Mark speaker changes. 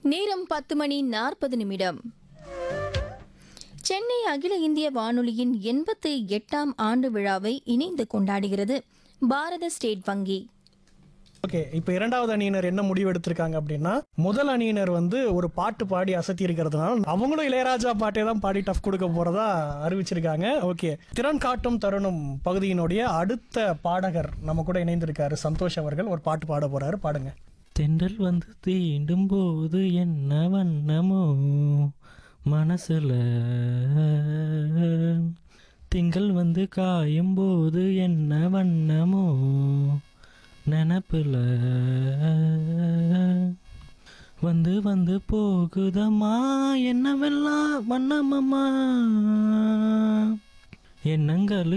Speaker 1: நேரம் பத்து மணி நாற்பது நிமிடம் சென்னை அகில இந்திய வானொலியின் எண்பத்தி எட்டாம் ஆண்டு விழாவை இணைந்து கொண்டாடுகிறது பாரத ஸ்டேட் வங்கி
Speaker 2: ஓகே இப்போ இரண்டாவது அணியினர் என்ன முடிவு எடுத்திருக்காங்க அப்படின்னா முதல் அணியினர் வந்து ஒரு பாட்டு பாடி அசத்தி இருக்கிறதுனால அவங்களும் இளையராஜா பாட்டே தான் பாடி டஃப் கொடுக்க போறதா அறிவிச்சிருக்காங்க ஓகே திறன் காட்டும் தருணம் பகுதியினுடைய அடுத்த பாடகர் நம்ம கூட இணைந்திருக்காரு சந்தோஷ் அவர்கள் ஒரு பாட்டு பாட போறாரு பாடுங்க
Speaker 3: தென்றல் வந்து தீண்டும் போது என்ன வண்ணமோ மனசுல திங்கள் வந்து காயும் போது என்ன வண்ணமோ நினப்புல வந்து வந்து போகுதம்மா என்னவெல்லாம் வண்ணமம்மா எண்ணங்களுக்கு